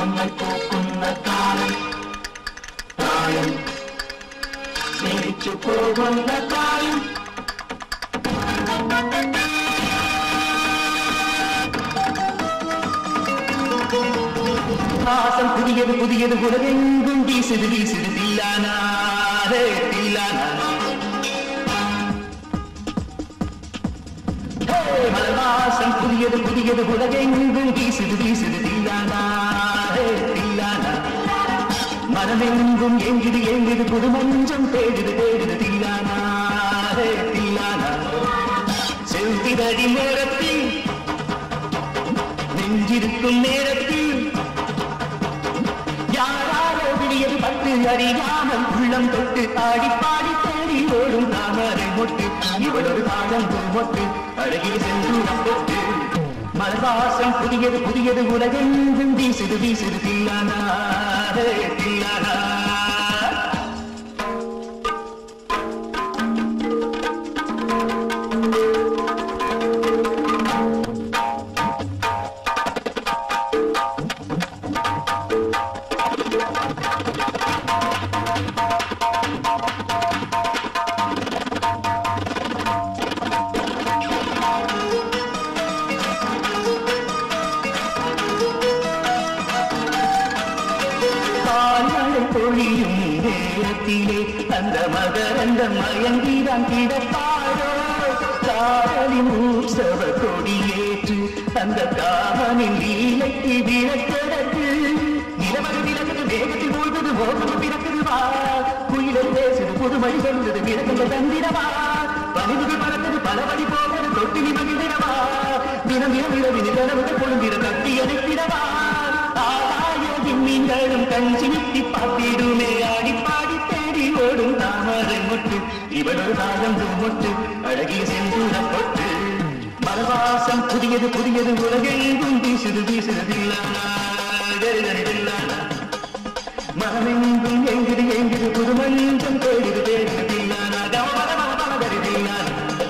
நம்மை போக்குన్న காலம் காலம் സ്നേഹിച്ചു പോകുന്ന കാലം வாசம் புதியது புதியது உலகெங்கும் வீசுது வீசுது தில்லானா ஹே, தில்லானா ஹே, மலர் வாசம் புதியது புதியது உலகெங்கும் வீசுது வீசுது தில்லானா ஹே, தில்லானா மனமெங்கும் எங்குது எங்குது புது மஞ்சம் தேடுது தேடுது தில்லானா ஹே, தில்லானா செல்திரடி நேரத்தில் நெஞ்சிருக்கும் நேரத்தில் யாராரோ விடியது பட்டு அறியாமல் உள்ளம் தொட்டு ஆடி பாடி தேடி ஓடும் தாமரை மொட்டு இவளொரு தாழம் மொட்டு அழகிய செந்தூரம் தொட்டு மலர்வாசம் புதியது புதியது உலகெங்கும் வீசுது வீசுது தில்லானா ஹே, தில்லானா கால்மழை பொழியும் நேரத்திலே அந்த மகரந்த மயங்கிதான் கிடப்பாரோ காதலின் உற்சவ கொடியேற்று அந்த காமனின் லீலைக்கு விளக்கடக்கு நிலமது விளக்குது வேகத்தில் மூழ்குது மோகது பிறக்குது வா குயிலும் பேசுது புதுமொழி சொல்லுது விளக்குங்க தந்திரவா பணிவுகள் பறக்குது பல வழி போகுது தொட்டி நிமகிடவா தினம் தினம் இரவின் கனவுகள் பொழுந்திர கட்டி அணைத்திடவா ஆகாயத்தின் மீன்களும் கண் சிமிட்டி பார்த்திடுமே ஆடி பாடி தேடி ஓடும் தாமரை மொட்டு இவளொரு தாகம் மொட்டு அழகிய செந்தூர பொட்டு மலவாசம் புதியது புதியது உலகெங்கும் வீசுது வீசுது தில்லானா கருதனி தில்லானா மனமெங்கும் எங்குது எங்குது புது மஞ்சம் தேடுது தேடுது தில்லானா கம மத மத மத கரி தில்லானா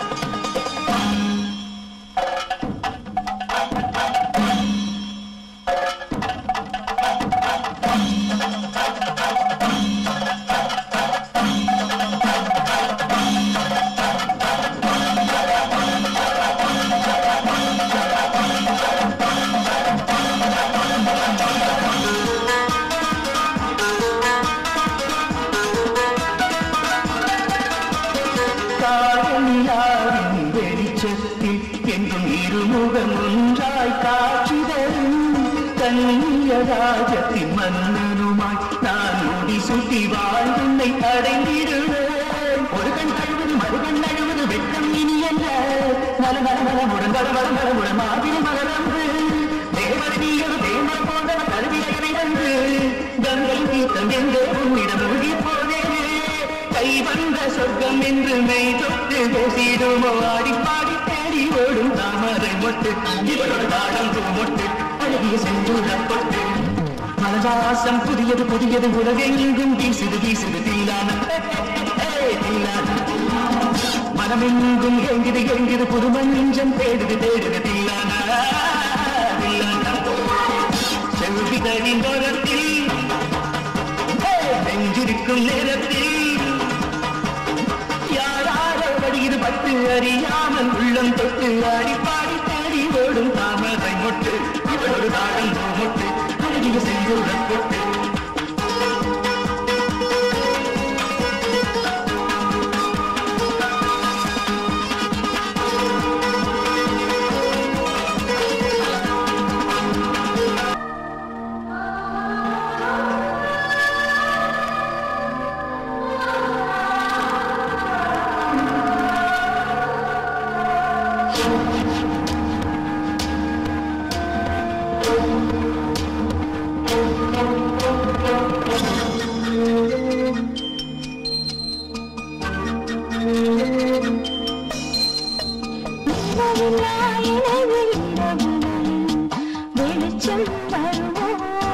காதலியாரின் வெளிச்சத்தில் என்றும் இருமுகம் ஒன்றாய் காட்சி தரும் கண்ணிய ராஜத்தின் மன்னனுமாய் நான் முடி சுட்டி வாழ்வினை அடைந்திடுவேன் ஒரு கண் கழுவது மறுகண் அழுவது வெட்கம் இனி அல்ல நல நல நலமுடன் வர வர வரமுடன் மாதிரி மலரன்று தேவரை நீயது தேமர் போன்ற கருவிகளை வந்து கங்கை தீர்த்தம் எங்கே உன்னிடம் மூழ்கி போனேனே கை வந்த சொர்க்கம் என்று மெய் தொட்டு பேசிடுமோ ஆடி பாடி தேடி ஓடும் தாமரை மொட்டு இவளோட தாடம் மொட்டு அழகிய செந்தூர பொட்டு மலவாசம் புதியது புதியது உலகெங்கும் வீசுது வீசுது தீலான தீலான மனமெங்கும் எங்குது எங்குது புது மஞ்சம் தேடுது தேடுது தீலான செல்வி தழிந்தோரத்தில் நெஞ்சிருக்கும் நேரத்தில் யாராரோ வடியில் பட்டு அறியாமல் உள்ளம் தொட்டு ஆடி பாடி தேடி ஓடும் தாமரை மொட்டு இவளொரு தாழம் மொட்டு அழகிய செஞ்சூர பொட்டு நிலவில்லா இணைவு இரவுகளில் வெளிச்சம் வருமோ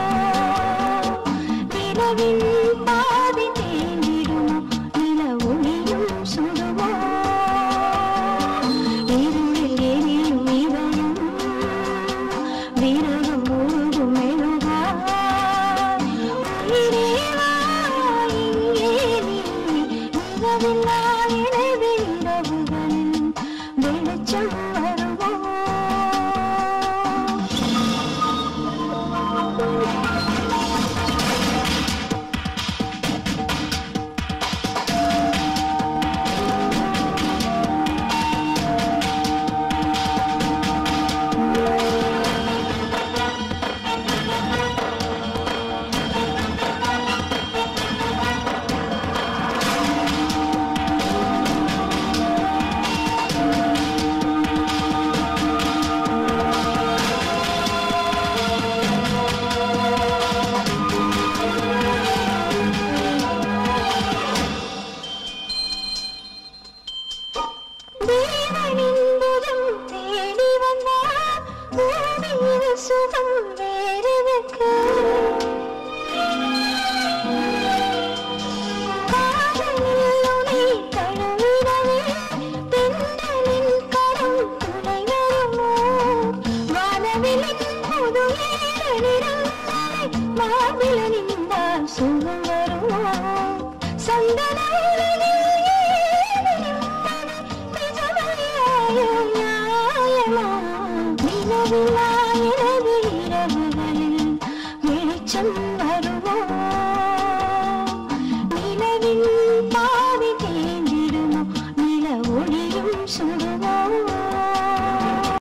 நிலவின் பாதி தேங்கிடுமோ நில ஒளியும் சுடுமோ இருளில் எரியும் இதயம் விரகம் முழுதும் மெழுகா சுகம் வேறெதுக்கு காதலில் உனை தழுவிடவே பெண்களின் கரம் துணை வருமோ வானவிலின் புது ஏழனிறங்களை மார்பில் நின்றால் சுகம் வருமோ சந்தன உலகில் ஏது நிம்மதி நிஜமையாயோ நியாயமா நிலவில்லா எனது இரவுகளில் வெளிச்சம் வரும்